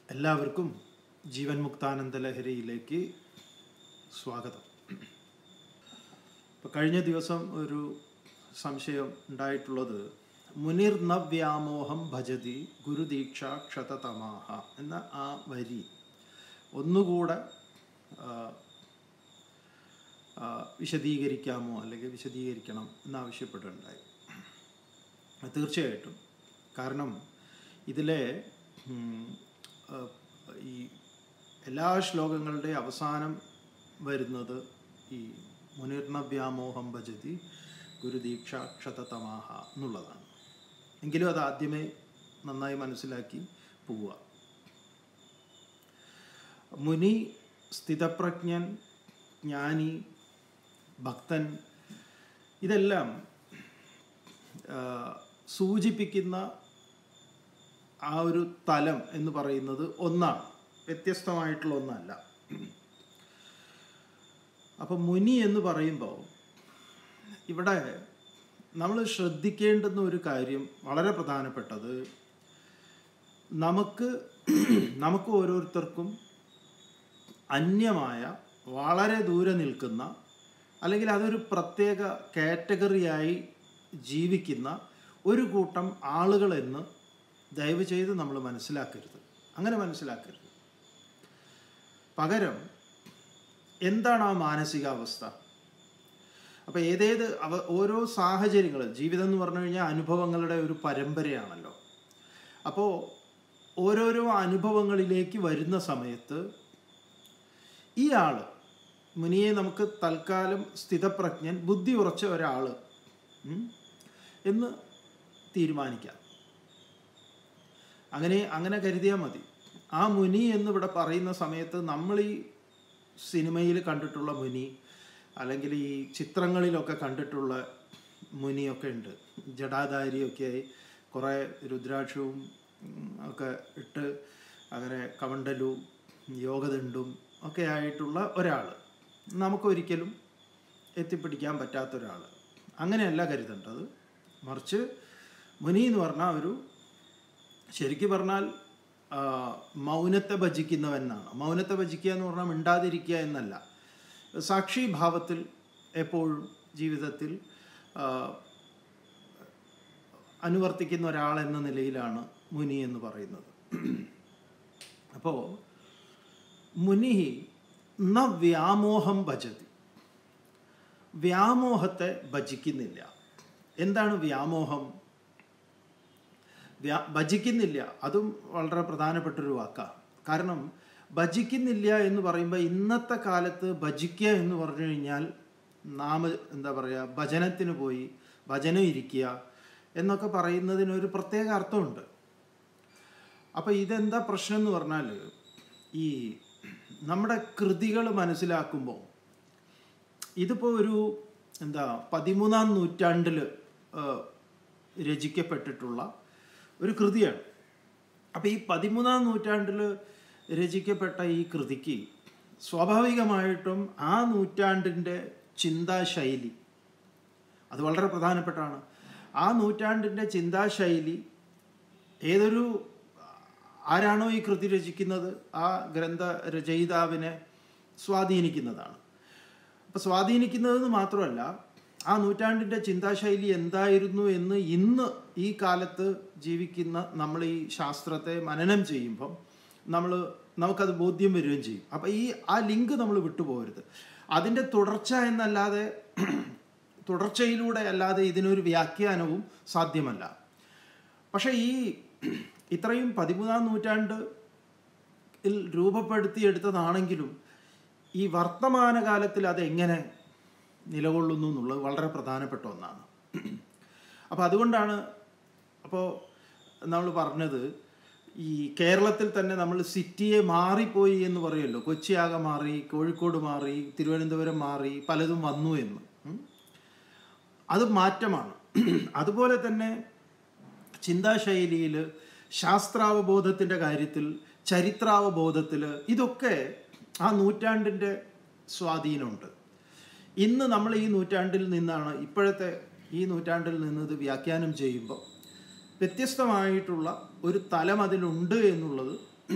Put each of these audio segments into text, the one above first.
എല്ലാവർക്കും ജീവൻ മുക്താനന്ദ ലഹരിയിലേക്ക് സ്വാഗതം ഇപ്പം കഴിഞ്ഞ ദിവസം ഒരു സംശയം ഉണ്ടായിട്ടുള്ളത് മുനിർ ന വ്യാമോഹം ഭജതി ഗുരുദീക്ഷ ക്ഷതതമാഹ എന്ന ആ വരി ഒന്നുകൂടെ ആ, ആ, വിശദീകരിക്കാമോ അല്ലെങ്കിൽ വിശദീകരിക്കണം എന്നാവശ്യപ്പെട്ടിട്ടുണ്ടായി തീർച്ചയായിട്ടും കാരണം ഇതിലെ ഉം, ആ, ഈ എല്ലാ ശ്ലോകങ്ങളുടെ അവസാനം വരുന്നത് ഈ മുനിർണ വ്യാമോഹം ഭജതി ഗുരുദീക്ഷ ക്ഷതതമാഹ എന്നുള്ളതാണ് എങ്കിലും അത് ആദ്യമേ നന്നായി മനസ്സിലാക്കി പോവുക മുനി സ്ഥിതപ്രജ്ഞൻ ജ്ഞാനി ഭക്തൻ ഇതെല്ലാം ആ, സൂചിപ്പിക്കുന്ന ആ ഒരു തലം എന്ന് പറയുന്നത് ഒന്നാണ് വ്യത്യസ്തമായിട്ടുള്ള ഒന്നല്ല അപ്പം മുനി എന്ന് പറയുമ്പോൾ ഇവിടെ നമ്മൾ ശ്രദ്ധിക്കേണ്ടുന്ന ഒരു കാര്യം വളരെ പ്രധാനപ്പെട്ടത് നമുക്ക് നമുക്ക് ഓരോരുത്തർക്കും അന്യമായ വളരെ ദൂരെ നിൽക്കുന്ന അല്ലെങ്കിൽ അതൊരു പ്രത്യേക കാറ്റഗറിയായി ജീവിക്കുന്ന ഒരു കൂട്ടം ആളുകളെന്ന് ദയവ് ചെയ്ത് നമ്മൾ മനസ്സിലാക്കരുത് അങ്ങനെ മനസ്സിലാക്കരുത് പകരം എന്താണ് ആ മാനസികാവസ്ഥ അപ്പോൾ ഏതേത് അവ ഓരോ സാഹചര്യങ്ങൾ ജീവിതം എന്ന് പറഞ്ഞു കഴിഞ്ഞാൽ അനുഭവങ്ങളുടെ ഒരു പരമ്പരയാണല്ലോ അപ്പോൾ ഓരോരോ അനുഭവങ്ങളിലേക്ക് വരുന്ന സമയത്ത് ഈ ആൾ മുനിയെ നമുക്ക് തൽക്കാലം സ്ഥിതപ്രജ്ഞൻ ബുദ്ധി ഉറച്ച ഒരാൾ ഉം, എന്ന് തീരുമാനിക്കാം അങ്ങനെ അങ്ങനെ കരുതിയാൽ മതി ആ മുനി എന്ന് ഇവിടെ പറയുന്ന സമയത്ത് നമ്മൾ ഈ സിനിമയിൽ കണ്ടിട്ടുള്ള മുനി അല്ലെങ്കിൽ ഈ ചിത്രങ്ങളിലൊക്കെ കണ്ടിട്ടുള്ള മുനിയൊക്കെ ഉണ്ട് ജടാധാരിയൊക്കെ ആയി കുറേ രുദ്രാക്ഷവും ഉം, ഒക്കെ ഇട്ട് അങ്ങനെ കമണ്ടലും യോഗദണ്ഡും ഒക്കെ ആയിട്ടുള്ള ഒരാൾ നമുക്കൊരിക്കലും എത്തിപ്പിടിക്കാൻ പറ്റാത്ത ഒരാൾ അങ്ങനെയല്ല കരുതേണ്ടത് മറിച്ച് മുനി എന്ന് പറഞ്ഞാൽ ഒരു ശരിക്കും പറഞ്ഞാൽ ആ, മൗനത്തെ ഭജിക്കുന്നവൻ എന്നാണ് മൗനത്തെ ഭജിക്കുക എന്ന് പറഞ്ഞാൽ മിണ്ടാതിരിക്കുക എന്നല്ല സാക്ഷി ഭാവത്തിൽ എപ്പോഴും ജീവിതത്തിൽ ആ, അനുവർത്തിക്കുന്ന ഒരാൾ എന്ന നിലയിലാണ് മുനി എന്ന് പറയുന്നത് അപ്പോൾ മുനി ന വ്യാമോഹം ഭജതി വ്യാമോഹത്തെ ഭജിക്കുന്നില്ല എന്താണ് വ്യാമോഹം വ്യാ ഭജിക്കുന്നില്ല അതും വളരെ പ്രധാനപ്പെട്ടൊരു വാക്കാണ് കാരണം ഭജിക്കുന്നില്ല എന്ന് പറയുമ്പോൾ ഇന്നത്തെ കാലത്ത് ഭജിക്കുക എന്ന് പറഞ്ഞു കഴിഞ്ഞാൽ നാമ എന്താ പറയുക ഭജനത്തിന് പോയി ഭജനം ഇരിക്കുക എന്നൊക്കെ പറയുന്നതിനൊരു പ്രത്യേക അർത്ഥമുണ്ട് അപ്പോൾ ഇതെന്താ പ്രശ്നം എന്ന് പറഞ്ഞാൽ ഈ നമ്മുടെ കൃതികൾ മനസ്സിലാക്കുമ്പോൾ ഇതിപ്പോൾ ഒരു എന്താ പതിമൂന്നാം നൂറ്റാണ്ടിൽ രചിക്കപ്പെട്ടിട്ടുള്ള ഒരു കൃതിയാണ് അപ്പോൾ ഈ പതിമൂന്നാം നൂറ്റാണ്ടിൽ രചിക്കപ്പെട്ട ഈ കൃതിക്ക് സ്വാഭാവികമായിട്ടും ആ നൂറ്റാണ്ടിൻ്റെ ചിന്താശൈലി അത് വളരെ പ്രധാനപ്പെട്ടാണ് ആ നൂറ്റാണ്ടിൻ്റെ ചിന്താശൈലി ഏതൊരു ആരാണോ ഈ കൃതി രചിക്കുന്നത് ആ ഗ്രന്ഥ രചയിതാവിനെ സ്വാധീനിക്കുന്നതാണ് അപ്പോൾ സ്വാധീനിക്കുന്നതെന്ന് മാത്രമല്ല ആ നൂറ്റാണ്ടിൻ്റെ ചിന്താശൈലി എന്തായിരുന്നു എന്ന് ഇന്ന് ഈ കാലത്ത് ജീവിക്കുന്ന നമ്മൾ ഈ ശാസ്ത്രത്തെ മനനം ചെയ്യുമ്പം നമ്മൾ നമുക്കത് ബോധ്യം വരികയും ചെയ്യും അപ്പോൾ ഈ ആ ലിങ്ക് നമ്മൾ വിട്ടുപോകരുത് അതിൻ്റെ തുടർച്ച എന്നല്ലാതെ തുടർച്ചയിലൂടെ അല്ലാതെ ഇതിനൊരു വ്യാഖ്യാനവും സാധ്യമല്ല പക്ഷേ ഈ ഇത്രയും പതിമൂന്നാം നൂറ്റാണ്ട് ിൽ രൂപപ്പെടുത്തിയെടുത്തതാണെങ്കിലും ഈ വർത്തമാനകാലത്തിൽ അത് എങ്ങനെ നിലകൊള്ളുന്നു എന്നുള്ളത് വളരെ പ്രധാനപ്പെട്ട ഒന്നാണ് അപ്പോൾ അതുകൊണ്ടാണ് അപ്പോൾ നമ്മൾ പറഞ്ഞത് ഈ കേരളത്തിൽ തന്നെ നമ്മൾ സിറ്റിയെ മാറിപ്പോയി എന്ന് പറയുമല്ലോ കൊച്ചിയാകെ മാറി കോഴിക്കോട് മാറി തിരുവനന്തപുരം മാറി പലതും വന്നു എന്ന് ഉം. അത് മാറ്റമാണ് അതുപോലെ തന്നെ ചിന്താശൈലിയിൽ ശാസ്ത്രാവബോധത്തിൻ്റെ കാര്യത്തിൽ ചരിത്രാവബോധത്തിൽ ഇതൊക്കെ ആ നൂറ്റാണ്ടിൻ്റെ സ്വാധീനമുണ്ട് ഇന്ന് നമ്മൾ ഈ നൂറ്റാണ്ടിൽ നിന്നാണ് ഇപ്പോഴത്തെ ഈ നൂറ്റാണ്ടിൽ നിന്ന് ഇത് വ്യാഖ്യാനം ചെയ്യുമ്പോൾ വ്യത്യസ്തമായിട്ടുള്ള ഒരു തലം അതിലുണ്ട് എന്നുള്ളത്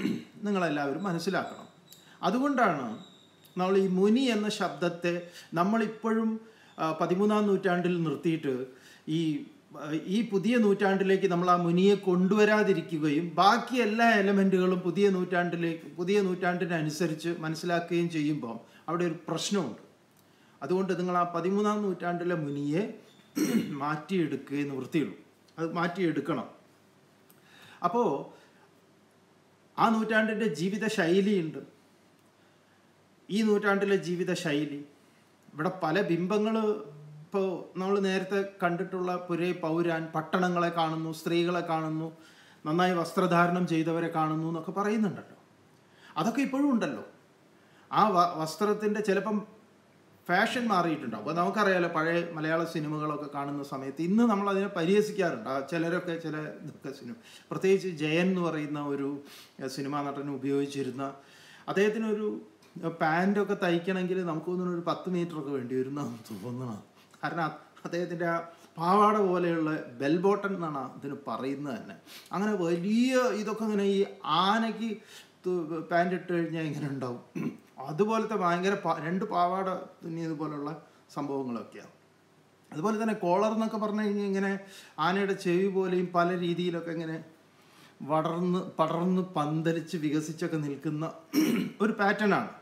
നിങ്ങളെല്ലാവരും മനസ്സിലാക്കണം അതുകൊണ്ടാണ് നമ്മൾ ഈ മുനി എന്ന ശബ്ദത്തെ നമ്മളിപ്പോഴും ആ, പതിമൂന്നാം നൂറ്റാണ്ടിൽ നിർത്തിയിട്ട് ഈ ആ, ഈ പുതിയ നൂറ്റാണ്ടിലേക്ക് നമ്മൾ ആ മുനിയെ കൊണ്ടുവരാതിരിക്കുകയും ബാക്കി എല്ലാ എലമെൻറ്റുകളും പുതിയ നൂറ്റാണ്ടിലേക്ക് പുതിയ നൂറ്റാണ്ടിനനുസരിച്ച് മനസ്സിലാക്കുകയും ചെയ്യുമ്പോൾ അവിടെ ഒരു പ്രശ്നമുണ്ട് അതുകൊണ്ട് നിങ്ങൾ ആ പതിമൂന്നാം നൂറ്റാണ്ടിലെ മുനിയെ മാറ്റിയെടുക്കുകയെ നിവൃത്തിയുള്ളൂ അത് മാറ്റിയെടുക്കണം അപ്പോൾ ആ നൂറ്റാണ്ടിൻ്റെ ജീവിത ശൈലിയുണ്ട് ഈ നൂറ്റാണ്ടിലെ ജീവിത ശൈലി ഇവിടെ പല ബിംബങ്ങൾ ഇപ്പോൾ നമ്മൾ നേരത്തെ കണ്ടിട്ടുള്ള പുരേ പൗരാൻ പട്ടണങ്ങളെ കാണുന്നു സ്ത്രീകളെ കാണുന്നു നന്നായി വസ്ത്രധാരണം ചെയ്തവരെ കാണുന്നു എന്നൊക്കെ പറയുന്നുണ്ടല്ലോ അതൊക്കെ ഇപ്പോഴും ഉണ്ടല്ലോ ആ വ വസ്ത്രത്തിൻ്റെ ചിലപ്പം ഫാഷൻ മാറിയിട്ടുണ്ടാവും അപ്പോൾ നമുക്കറിയാലോ പഴയ മലയാള സിനിമകളൊക്കെ കാണുന്ന സമയത്ത് ഇന്ന് നമ്മൾ അതിനെ പരിഹസിക്കാറുണ്ട് ആ ചിലരൊക്കെ ചില ഇതൊക്കെ സിനിമ പ്രത്യേകിച്ച് ജയൻ എന്ന് പറയുന്ന ഒരു എഹ്, സിനിമാ നടൻ ഉപയോഗിച്ചിരുന്ന അദ്ദേഹത്തിനൊരു പാൻറ്റൊക്കെ തയ്ക്കണമെങ്കിൽ നമുക്ക് തോന്നുന്നു ഒരു പത്ത് മീറ്റർ ഒക്കെ വേണ്ടി വരും എന്നാണ് തോന്നണം കാരണം അ- അദ്ദേഹത്തിൻ്റെ ആ പാവാട പോലെയുള്ള ബെൽ ബോട്ടൺ എന്നാണ് ഇതിന് പറയുന്നത് തന്നെ അങ്ങനെ വലിയ ഇതൊക്കെ ഇങ്ങനെ ഈ ആനയ്ക്ക് പാൻറ് ഇട്ട് കഴിഞ്ഞാൽ ഇങ്ങനെ ഉണ്ടാവും അതുപോലത്തെ ഭയങ്കര പാ- രണ്ട് പാവാട തുന്നിയതുപോലുള്ള സംഭവങ്ങളൊക്കെയാണ് അതുപോലെ തന്നെ കോളർ എന്നൊക്കെ പറഞ്ഞു കഴിഞ്ഞാൽ ഇങ്ങനെ ആനയുടെ ചെവി പോലെയും പല രീതിയിലൊക്കെ ഇങ്ങനെ വളർന്ന് പടർന്ന് പന്തലിച്ച് വികസിച്ചൊക്കെ നിൽക്കുന്ന ഒരു പാറ്റേൺ ആണ്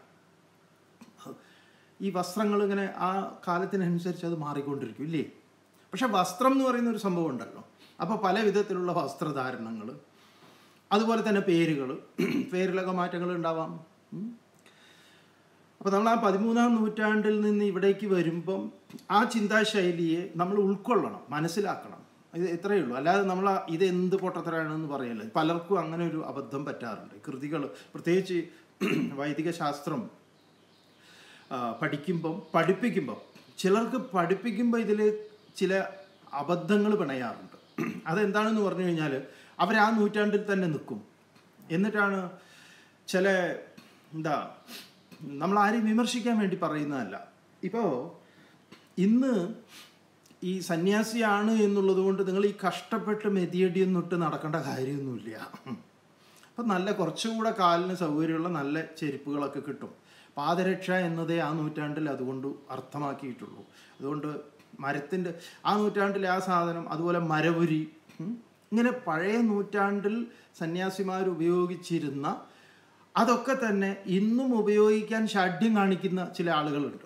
ഈ വസ്ത്രങ്ങൾ ഇങ്ങനെ ആ കാലത്തിനനുസരിച്ച് അത് മാറിക്കൊണ്ടിരിക്കും ഇല്ലേ പക്ഷെ വസ്ത്രം എന്ന് പറയുന്ന ഒരു സംഭവം ഉണ്ടല്ലോ അപ്പോൾ പല വിധത്തിലുള്ള വസ്ത്രധാരണങ്ങൾ അതുപോലെ തന്നെ പേരുകൾ പേരിലൊക്കെ മാറ്റങ്ങൾ ഉണ്ടാവാം ഉം. അപ്പോൾ നമ്മൾ ആ പതിമൂന്നാം നൂറ്റാണ്ടിൽ നിന്ന് ഇവിടേക്ക് വരുമ്പം ആ ചിന്താശൈലിയെ നമ്മൾ ഉൾക്കൊള്ളണം മനസ്സിലാക്കണം ഇത് ഇത്രയേ ഉള്ളൂ അല്ലാതെ നമ്മൾ ആ ഇത് എന്ത് പൊട്ടത്തരാണെന്ന് പറയല്ല പലർക്കും അങ്ങനെ ഒരു അബദ്ധം പറ്റാറുണ്ട് കൃതികൾ പ്രത്യേകിച്ച് വൈദിക ശാസ്ത്രം ആ, പഠിക്കുമ്പം പഠിപ്പിക്കുമ്പം ചിലർക്ക് പഠിപ്പിക്കുമ്പോൾ ഇതിൽ ചില അബദ്ധങ്ങൾ പിണയാറുണ്ട് അതെന്താണെന്ന് പറഞ്ഞു കഴിഞ്ഞാൽ അവർ ആ നൂറ്റാണ്ടിൽ തന്നെ നിൽക്കും എന്നിട്ടാണ് ചില എന്താ നമ്മൾ ആരെയും വിമർശിക്കാൻ വേണ്ടി പറയുന്നതല്ല ഇപ്പോൾ ഇന്ന് ഈ സന്യാസിയാണ് എന്നുള്ളത് കൊണ്ട് നിങ്ങൾ ഈ കഷ്ടപ്പെട്ട് മെതിയടിയൊന്നും ഇട്ട് നടക്കേണ്ട കാര്യമൊന്നുമില്ല അപ്പം നല്ല കുറച്ചുകൂടെ കാലിന് സൗകര്യമുള്ള നല്ല ചെരുപ്പുകളൊക്കെ കിട്ടും പാദരക്ഷ എന്നതേ ആ നൂറ്റാണ്ടിൽ അതുകൊണ്ട് അർത്ഥമാക്കിയിട്ടുള്ളൂ അതുകൊണ്ട് മരത്തിൻ്റെ ആ നൂറ്റാണ്ടിലെ ആ സാധനം അതുപോലെ മരവുരി ഉം, ഇങ്ങനെ പഴയ നൂറ്റാണ്ടിൽ സന്യാസിമാർ ഉപയോഗിച്ചിരുന്ന അതൊക്കെ തന്നെ ഇന്നും ഉപയോഗിക്കാൻ ഷാഠ്യം കാണിക്കുന്ന ചില ആളുകളുണ്ട്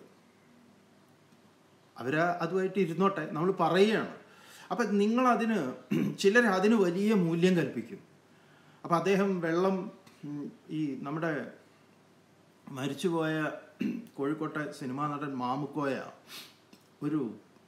അവർ അതുമായിട്ട് ഇരുന്നോട്ടെ നമ്മൾ പറയുകയാണ് അപ്പം നിങ്ങളതിന് ചിലർ അതിന് വലിയ മൂല്യം കൽപ്പിക്കും അപ്പം അദ്ദേഹം വെള്ളം ഉം, ഈ നമ്മുടെ മരിച്ചുപോയ കോഴിക്കോട്ടെ സിനിമാ നടൻ മാമുക്കോയ ഒരു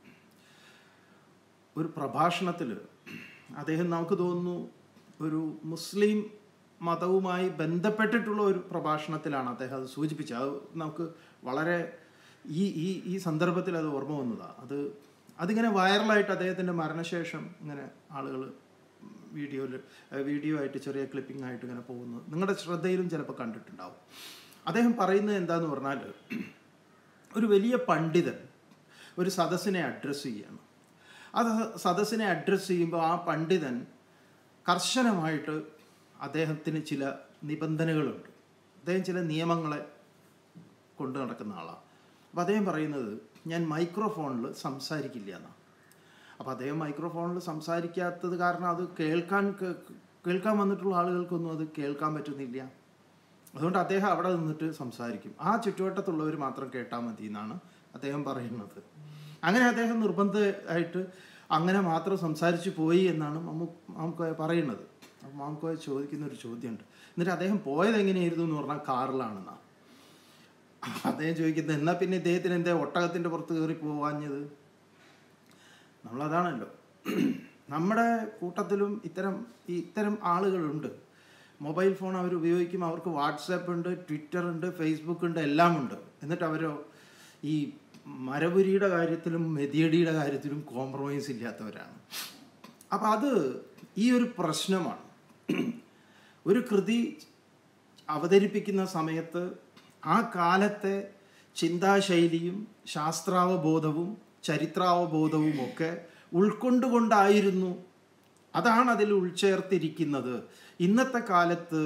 ഒരു പ്രഭാഷണത്തിൽ അദ്ദേഹം നമുക്ക് തോന്നുന്നു ഒരു മുസ്ലിം മതവുമായി ബന്ധപ്പെട്ടിട്ടുള്ള ഒരു പ്രഭാഷണത്തിലാണ് അദ്ദേഹം അത് സൂചിപ്പിച്ചത് അത് നമുക്ക് വളരെ ഈ ഈ ഈ സന്ദർഭത്തിൽ അത് ഓർമ്മ വന്നതാണ് അത് അതിങ്ങനെ വൈറലായിട്ട് അദ്ദേഹത്തിൻ്റെ മരണശേഷം ഇങ്ങനെ ആളുകൾ വീഡിയോയിൽ വീഡിയോ ആയിട്ട് ചെറിയ ക്ലിപ്പിംഗ് ആയിട്ട് ഇങ്ങനെ പോകുന്നത് നിങ്ങളുടെ ശ്രദ്ധയിലും ചിലപ്പോൾ കണ്ടിട്ടുണ്ടാവും അദ്ദേഹം പറയുന്നത് എന്താന്ന് പറഞ്ഞാൽ ഒരു വലിയ പണ്ഡിതൻ ഒരു സദസ്സിനെ അഡ്രസ്സ് ചെയ്യാണ് അത് സദസ്സിനെ അഡ്രസ്സ് ചെയ്യുമ്പോൾ ആ പണ്ഡിതൻ കർശനമായിട്ട് അദ്ദേഹത്തിന് ചില നിബന്ധനകളുണ്ട് അദ്ദേഹം ചില നിയമങ്ങളെ കൊണ്ടു നടക്കുന്ന ആളാണ് അപ്പോൾ അദ്ദേഹം പറയുന്നത് ഞാൻ മൈക്രോഫോണിൽ സംസാരിക്കില്ല എന്നാണ് അപ്പോൾ അദ്ദേഹം മൈക്രോഫോണിൽ സംസാരിക്കാത്തത് കാരണം അത് കേൾക്കാൻ കേ- കേൾക്കാൻ വന്നിട്ടുള്ള ആളുകൾക്കൊന്നും അത് കേൾക്കാൻ പറ്റുന്നില്ല അതുകൊണ്ട് അദ്ദേഹം അവിടെ നിന്നിട്ട് സംസാരിക്കും ആ ചുറ്റുവട്ടത്തുള്ളവർ മാത്രം കേട്ടാൽ മതി എന്നാണ് അദ്ദേഹം പറയുന്നത് അങ്ങനെ അദ്ദേഹം നിർബന്ധമായിട്ട് അങ്ങനെ മാത്രം സംസാരിച്ചു പോയി എന്നാണ് മമ്മു മാമുക്കോയ പറയുന്നത് അപ്പം മാമുക്കോയ ചോദിക്കുന്ന ഒരു ചോദ്യമുണ്ട് എന്നിട്ട് അദ്ദേഹം പോയത് എങ്ങനെയായിരുന്നു എന്ന് പറഞ്ഞാൽ കാറിലാണെന്നാണ് അദ്ദേഹം ചോദിക്കുന്നത് എന്നാൽ പിന്നെ ഇദ്ദേഹത്തിന് എന്തേ ഒട്ടകത്തിൻ്റെ പുറത്ത് കയറി പോവാഞ്ഞത് നമ്മളതാണല്ലോ നമ്മുടെ കൂട്ടത്തിലും ഇത്തരം ഈ ഇത്തരം ആളുകളുണ്ട് മൊബൈൽ ഫോൺ അവർ ഉപയോഗിക്കും അവർക്ക് വാട്സാപ്പ് ഉണ്ട് ട്വിറ്റർ ഉണ്ട് ഫേസ്ബുക്ക് ഉണ്ട് എല്ലാം ഉണ്ട് എന്നിട്ട് അവരോ ഈ മരപുരിയുടെ കാര്യത്തിലും മെതിയടിയുടെ കാര്യത്തിലും കോംപ്രമൈസ് ഇല്ലാത്തവരാണ് അപ്പം അത് ഈ ഒരു പ്രശ്നമാണ് ഒരു കൃതി അവതരിപ്പിക്കുന്ന സമയത്ത് ആ കാലത്തെ ചിന്താശൈലിയും ശാസ്ത്രാവബോധവും ചരിത്രാവബോധവും ഒക്കെ ഉൾക്കൊണ്ടുകൊണ്ടായിരുന്നു അതാണ് അതിൽ ഉൾച്ചേർത്തിരിക്കുന്നത് ഇന്നത്തെ കാലത്ത്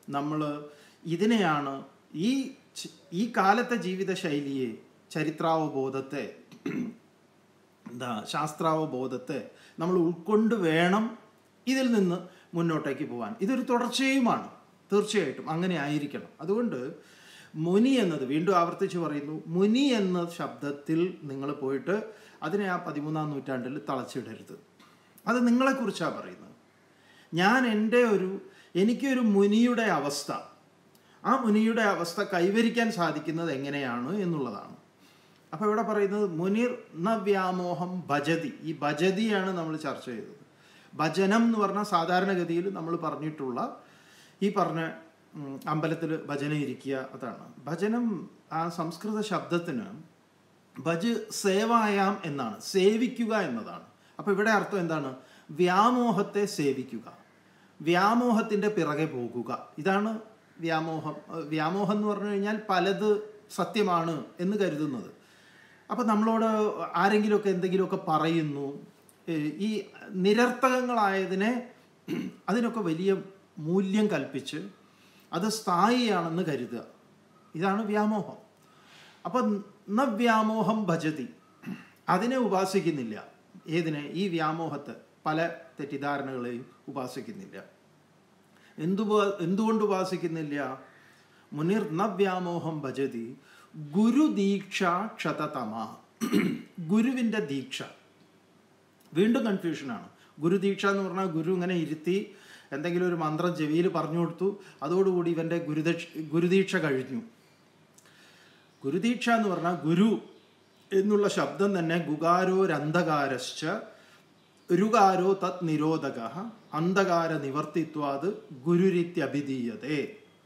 നമ്മൾ ഇതിനെയാണ് ഈ ചി- ഈ കാലത്തെ ജീവിത ശൈലിയെ ചരിത്രാവബോധത്തെ എന്താ ശാസ്ത്രാവബോധത്തെ നമ്മൾ ഉൾക്കൊണ്ട് വേണം ഇതിൽ നിന്ന് മുന്നോട്ടേക്ക് പോകാൻ ഇതൊരു തുടർച്ചയുമാണ് തീർച്ചയായിട്ടും അങ്ങനെ ആയിരിക്കണം അതുകൊണ്ട് മുനി എന്നത് വീണ്ടും ആവർത്തിച്ച് പറയുന്നു മുനി എന്ന ശബ്ദത്തിൽ നിങ്ങൾ പോയിട്ട് അതിനെ ആ പതിമൂന്നാം നൂറ്റാണ്ടിൽ തളച്ചിടരുത് അത് നിങ്ങളെക്കുറിച്ചാണ് പറയുന്നത് ഞാൻ എൻ്റെ ഒരു എനിക്കൊരു മുനിയുടെ അവസ്ഥ ആ മുനിയുടെ അവസ്ഥ കൈവരിക്കാൻ സാധിക്കുന്നത് എങ്ങനെയാണ് എന്നുള്ളതാണ് അപ്പോൾ ഇവിടെ പറയുന്നത് മുനിർ ന വ്യാമോഹം ഭജതി ഈ ഭജതിയാണ് നമ്മൾ ചർച്ച ചെയ്തത് ഭജനം എന്ന് പറഞ്ഞാൽ സാധാരണഗതിയിൽ നമ്മൾ പറഞ്ഞിട്ടുള്ള ഈ പറഞ്ഞ അമ്പലത്തിൽ ഭജന ഇരിക്കുക അതാണ് ഭജനം ആ സംസ്കൃത ശബ്ദത്തിന് ഭജ് സേവായാം എന്നാണ് സേവിക്കുക എന്നതാണ് അപ്പോൾ ഇവിടെ അർത്ഥം എന്താണ് വ്യാമോഹത്തെ സേവിക്കുക വ്യാമോഹത്തിൻ്റെ പിറകെ പോകുക ഇതാണ് വ്യാമോഹം ഏഹ് വ്യാമോഹം എന്ന് പറഞ്ഞു കഴിഞ്ഞാൽ പലത് സത്യമാണ് എന്ന് കരുതുന്നത് അപ്പോൾ നമ്മളോട് ആരെങ്കിലുമൊക്കെ എന്തെങ്കിലുമൊക്കെ പറയുന്നു ഏഹ് ഈ നിരർത്ഥകങ്ങളായതിനെ അതിനൊക്കെ വലിയ മൂല്യം കൽപ്പിച്ച് അത് സ്ഥായിയാണെന്ന് കരുതുക ഇതാണ് വ്യാമോഹം അപ്പം ന വ്യാമോഹം ഭജതി അതിനെ ഉപാസിക്കുന്നില്ല ഏതിനെ ഈ വ്യാമോഹത്തെ പല തെറ്റിദ്ധാരണകളെയും ഉപാസിക്കുന്നില്ല എന്തു എന്തുകൊണ്ട് ഉപാസിക്കുന്നില്ല മുനിർ ന വ്യാമോഹം ഭജതി ഗുരുദീക്ഷ ക്ഷതതമ ഗുരുവിൻ്റെ ദീക്ഷ വീണ്ടും കൺഫ്യൂഷനാണ് ഗുരുദീക്ഷ എന്ന് പറഞ്ഞാൽ ഗുരു ഇങ്ങനെ ഇരുത്തി എന്തെങ്കിലും ഒരു മന്ത്രം ചെവിയിൽ പറഞ്ഞു കൊടുത്തു അതോടുകൂടി ഇവൻ്റെ ഗുരുദക്ഷ ഗുരുദീക്ഷ കഴിഞ്ഞു ഗുരുദീക്ഷ എന്ന് പറഞ്ഞാൽ ഗുരു എന്നുള്ള ശബ്ദം തന്നെ ഗുകാരോരന്ധകാരശ്ച രുകാരോ തത് നിരോധക അന്ധകാര നിവർത്തിത്വാത് ഗുരുരിത്യഭിധീയതേ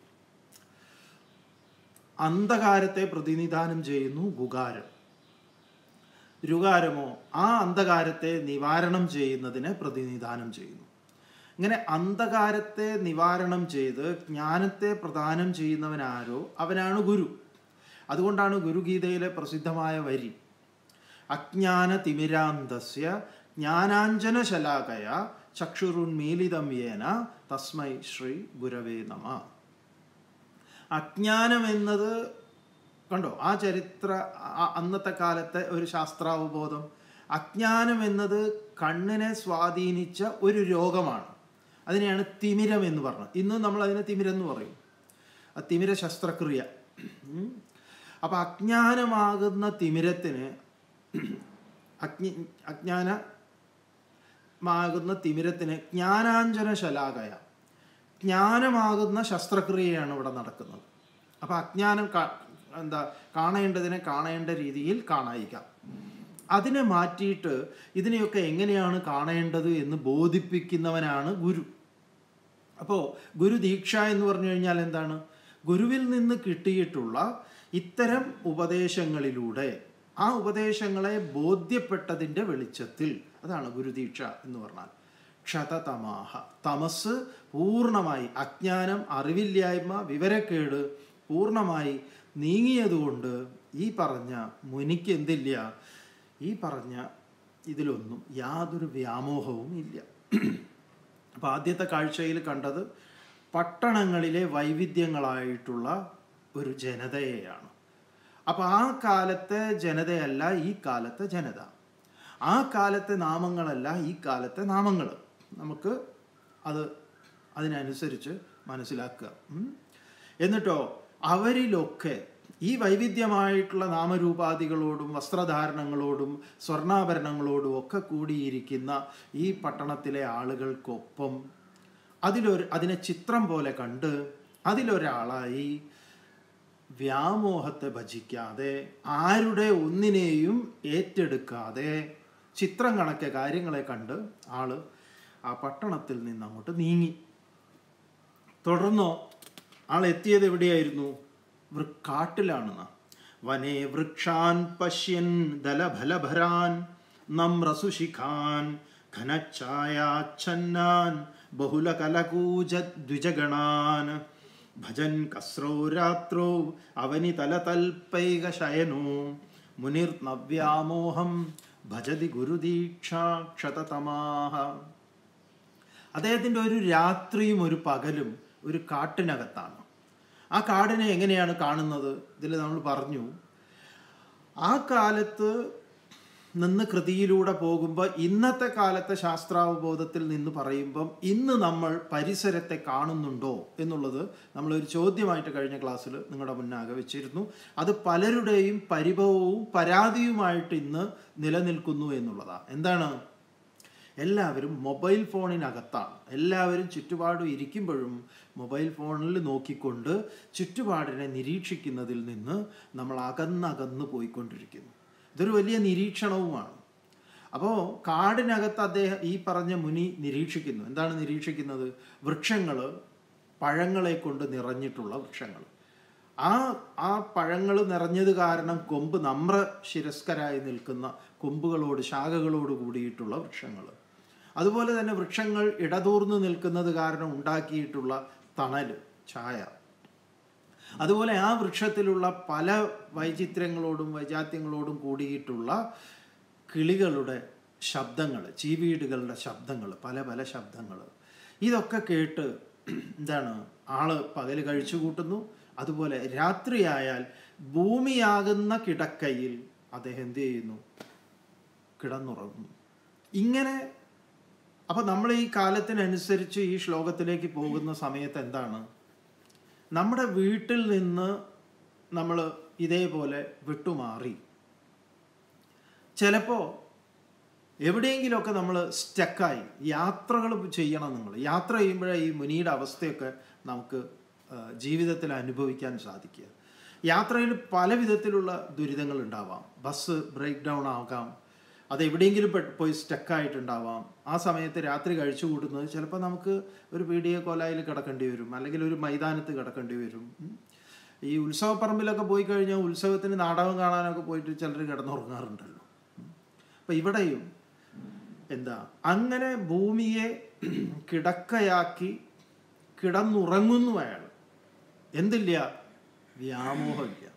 അന്ധകാരത്തെ പ്രതിനിധാനം ചെയ്യുന്നു ഗുകാരം രുകാരമോ ആ അന്ധകാരത്തെ നിവാരണം ചെയ്യുന്നതിനെ പ്രതിനിധാനം ചെയ്യുന്നു ഇങ്ങനെ അന്ധകാരത്തെ നിവാരണം ചെയ്ത് ജ്ഞാനത്തെ പ്രദാനം ചെയ്യുന്നവനാരോ അവനാണ് ഗുരു അതുകൊണ്ടാണ് ഗുരുഗീതയിലെ പ്രസിദ്ധമായ വരി അജ്ഞാന തിമിരാന്തസ്യ ജ്ഞാനാഞ്ജനശലാകയ ചക്ഷുരുന്മീലിതം യേന തസ്മൈ ശ്രീ ഗുരവേ നമ അജ്ഞാനം എന്നത് കണ്ടോ ആ ചരിത്ര ആ- അന്നത്തെ കാലത്തെ ഒരു ശാസ്ത്രാവബോധം അജ്ഞാനം എന്നത് കണ്ണിനെ സ്വാധീനിച്ച ഒരു രോഗമാണ് അതിനെയാണ് തിമിരം എന്ന് പറഞ്ഞത് ഇന്ന് നമ്മൾ അതിനെ തിമിരം എന്ന് പറയും ആ തിമിര ശസ്ത്രക്രിയ ഉം. അപ്പൊ അജ്ഞാനമാകുന്ന തിമിരത്തിന് അജ്ഞ അജ്ഞാനമാകുന്ന തിമിരത്തിന് ജ്ഞാനാഞ്ജന ശലാകയ ജ്ഞാനമാകുന്ന ശസ്ത്രക്രിയയാണ് ഇവിടെ നടക്കുന്നത് അപ്പം അജ്ഞാനം കാ- എന്താ കാണേണ്ടതിനെ കാണേണ്ട രീതിയിൽ കാണായിക്കാം അതിനെ മാറ്റിയിട്ട് ഇതിനെയൊക്കെ എങ്ങനെയാണ് കാണേണ്ടത് എന്ന് ബോധിപ്പിക്കുന്നവനാണ് ഗുരു അപ്പോൾ ഗുരു ദീക്ഷ എന്ന് പറഞ്ഞു കഴിഞ്ഞാൽ എന്താണ് ഗുരുവിൽ നിന്ന് കിട്ടിയിട്ടുള്ള ഇത്തരം ഉപദേശങ്ങളിലൂടെ ആ ഉപദേശങ്ങളെ ബോധ്യപ്പെട്ടതിൻ്റെ വെളിച്ചത്തിൽ അതാണ് ഗുരുദീക്ഷ എന്ന് പറഞ്ഞാൽ ക്ഷതതമാഹ തമസ് പൂർണ്ണമായി അജ്ഞാനം അറിവില്ലായ്മ വിവരക്കേട് പൂർണ്ണമായി നീങ്ങിയതുകൊണ്ട് ഈ പറഞ്ഞ മുനിക്ക് എന്തില്ല ഈ പറഞ്ഞ ഇതിലൊന്നും യാതൊരു വ്യാമോഹവും ഇല്ല അപ്പോൾ ആദ്യത്തെ കാഴ്ചയിൽ കണ്ടത് പട്ടണങ്ങളിലെ വൈവിധ്യങ്ങളായിട്ടുള്ള ഒരു ജനതയെയാണ് അപ്പോൾ ആ കാലത്തെ ജനതയല്ല ഈ കാലത്തെ ജനത ആ കാലത്തെ നാമങ്ങളല്ല ഈ കാലത്തെ നാമങ്ങൾ നമുക്ക് അത് അതിനനുസരിച്ച് മനസ്സിലാക്കുക ഉം. എന്നിട്ടോ അവരിലൊക്കെ ഈ വൈവിധ്യമായിട്ടുള്ള നാമരൂപാദികളോടും വസ്ത്രധാരണങ്ങളോടും സ്വർണ്ണാഭരണങ്ങളോടും ഒക്കെ കൂടിയിരിക്കുന്ന ഈ പട്ടണത്തിലെ ആളുകൾക്കൊപ്പം അതിലൊരു അതിനെ ചിത്രം പോലെ കണ്ട് അതിലൊരാളായി വ്യാമോഹത്തെ ഭജിക്കാതെ ആരുടെ ഒന്നിനെയും ഏറ്റെടുക്കാതെ ചിത്രം കണക്കെ കാര്യങ്ങളെ കണ്ട് ആള് ആ പട്ടണത്തിൽ നിന്ന് അങ്ങോട്ട് നീങ്ങി തുടർന്നോ ആൾ എത്തിയത് എവിടെയായിരുന്നു വൃ- കാട്ടിലാണെന്ന് വനേ വൃക്ഷാൻ പശ്യൻ ദലഫലഭരാൻ നമ്രസുശിഖാൻ ഘനഛായാച്ഛന്നാൻ ബഹുലകലകൂജദ്വിജഗണാൻ ഭജൻ കസ്രോ രാത്രോ അവനി തലതൽപ്പൈക ശയനോ മുനിർ നവ്യാമോഹം ഭജതി ഗുരുദീക്ഷാ ക്ഷതതമാഹ അദ്ദേഹത്തിൻ്റെ ഒരു രാത്രിയും ഒരു പകലും ഒരു കാട്ടിനകത്താണ് ആ കാടിനെ എങ്ങനെയാണ് കാണുന്നത് ഇതിൽ നമ്മൾ പറഞ്ഞു ആ കാലത്ത് നിന്ന് കൃതിയിലൂടെ പോകുമ്പോൾ ഇന്നത്തെ കാലത്തെ ശാസ്ത്രാവബോധത്തിൽ നിന്ന് പറയുമ്പം ഇന്ന് നമ്മൾ പരിസരത്തെ കാണുന്നുണ്ടോ എന്നുള്ളത് നമ്മളൊരു ചോദ്യമായിട്ട് കഴിഞ്ഞ ക്ലാസ്സിൽ നിങ്ങളുടെ മുന്നാകെ വെച്ചിരുന്നു അത് പലരുടെയും പരിഭവവും പരാതിയുമായിട്ട് ഇന്ന് നിലനിൽക്കുന്നു എന്നുള്ളതാണ് എന്താണ് എല്ലാവരും മൊബൈൽ ഫോണിനകത്താണ് എല്ലാവരും ചുറ്റുപാടും ഇരിക്കുമ്പോഴും മൊബൈൽ ഫോണിൽ നോക്കിക്കൊണ്ട് ചുറ്റുപാടിനെ നിരീക്ഷിക്കുന്നതിൽ നിന്ന് നമ്മൾ അകന്നകന്ന് പോയിക്കൊണ്ടിരിക്കുന്നു ഇതൊരു വലിയ നിരീക്ഷണവുമാണ് അപ്പോൾ കാടിനകത്ത് അദ്ദേഹം ഈ പറഞ്ഞ മുനി നിരീക്ഷിക്കുന്നു എന്താണ് നിരീക്ഷിക്കുന്നത് വൃക്ഷങ്ങൾ പഴങ്ങളെ കൊണ്ട് നിറഞ്ഞിട്ടുള്ള വൃക്ഷങ്ങൾ ആ ആ പഴങ്ങൾ നിറഞ്ഞത് കാരണം കൊമ്പ് നമ്ര ശിരസ്കരായി നിൽക്കുന്ന കൊമ്പുകളോട് ശാഖകളോട് കൂടിയിട്ടുള്ള വൃക്ഷങ്ങൾ അതുപോലെ തന്നെ വൃക്ഷങ്ങൾ ഇടതൂർന്ന് നിൽക്കുന്നത് കാരണം ഉണ്ടാക്കിയിട്ടുള്ള തണൽ ഛായ അതുപോലെ ആ വൃക്ഷത്തിലുള്ള പല വൈചിത്രങ്ങളോടും വൈജാത്യങ്ങളോടും കൂടിയിട്ടുള്ള കിളികളുടെ ശബ്ദങ്ങൾ ചീവീടുകളുടെ ശബ്ദങ്ങൾ പല പല ശബ്ദങ്ങൾ ഇതൊക്കെ കേട്ട് എന്താണ് ആള് പകല് കഴിച്ചു കൂട്ടുന്നു അതുപോലെ രാത്രിയായാൽ ഭൂമിയാകുന്ന കിടക്കയിൽ അദ്ദേഹം എന്ത് ചെയ്യുന്നു കിടന്നുറങ്ങുന്നു ഇങ്ങനെ അപ്പം നമ്മൾ ഈ കാലത്തിനനുസരിച്ച് ഈ ശ്ലോകത്തിലേക്ക് പോകുന്ന സമയത്ത് എന്താണ് നമ്മുടെ വീട്ടിൽ നിന്ന് നമ്മൾ ഇതേപോലെ വിട്ടുമാറി ചിലപ്പോൾ എവിടെയെങ്കിലുമൊക്കെ നമ്മൾ സ്റ്റക്കായി യാത്രകൾ ചെയ്യണം നിങ്ങൾ യാത്ര ചെയ്യുമ്പോഴേ ഈ മുനിയുടെ അവസ്ഥയൊക്കെ നമുക്ക് ആ, ജീവിതത്തിൽ അനുഭവിക്കാൻ സാധിക്കുക യാത്രയിൽ പല വിധത്തിലുള്ള ദുരിതങ്ങൾ ഉണ്ടാവാം ബസ് ബ്രേക്ക് ഡൗൺ ആകാം അത് എവിടെയെങ്കിലും പെ- പോയി സ്റ്റക്കായിട്ടുണ്ടാവാം ആ സമയത്ത് രാത്രി കഴിച്ചു കൂട്ടുന്നത് ചിലപ്പോൾ നമുക്ക് ഒരു പീഡിയ കോലായിൽ കിടക്കേണ്ടി വരും അല്ലെങ്കിൽ ഒരു മൈതാനത്ത് കിടക്കേണ്ടി വരും ഉം. ഈ ഉത്സവപ്പറമ്പിലൊക്കെ പോയി കഴിഞ്ഞാൽ ഉത്സവത്തിന് നാടകം കാണാനൊക്കെ പോയിട്ട് ചിലർ കിടന്നുറങ്ങാറുണ്ടല്ലോ അപ്പം ഇവിടെയും എന്താ അങ്ങനെ ഭൂമിയെ കിടക്കയാക്കി കിടന്നുറങ്ങുന്നു അയാൾ എന്തില്ല വ്യാമോഹമില്ല